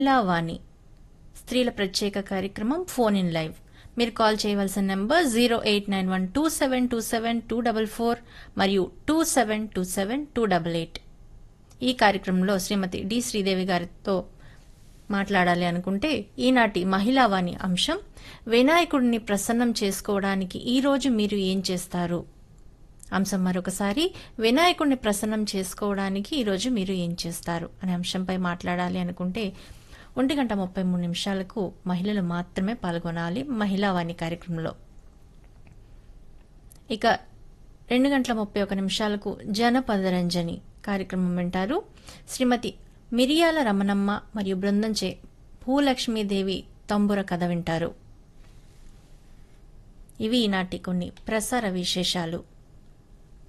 లావాణి స్త్రీల ప్రత్యేక కార్యక్రమం ఫోన్ ఇన్ లైవ్ మీరు కాల్ చేయవలసిన number zero eight nine one two seven two seven two double four మరియు two seven two seven two double eight ఈ కార్యక్రమంలో శ్రీమతి డి శ్రీదేవి గారితో మాట్లాడాలి అనుకుంటే ఈనాటి మహిళావాణి అంశం వినాయకుడిని ప్రసన్నం చేసుకోవడానికి ఈరోజు మీరు ఏం చేస్తారు అంశం మరొకసారి వినాయకుడిని ప్రసన్నం చేసుకోవడానికి ఈరోజు మీరు ఏం చేస్తారు అనే అంశంపై మాట్లాడాలి అనుకుంటే ఒంటి గంట ముప్పై మూడు నిమిషాలకు మహిళలు మాత్రమే పాల్గొనాలి మహిళావాణి కార్యక్రమంలో ఇక రెండు గంటల ముప్పై ఒక నిమిషాలకు జనపదరంజని కార్యక్రమం వింటారు శ్రీమతి మిరియాల రమణమ్మ మరియు బృందంచే భూలక్ష్మీదేవి తంబుర కథ వింటారు ఇవి ఈనాటి కొన్ని ప్రసార విశేషాలు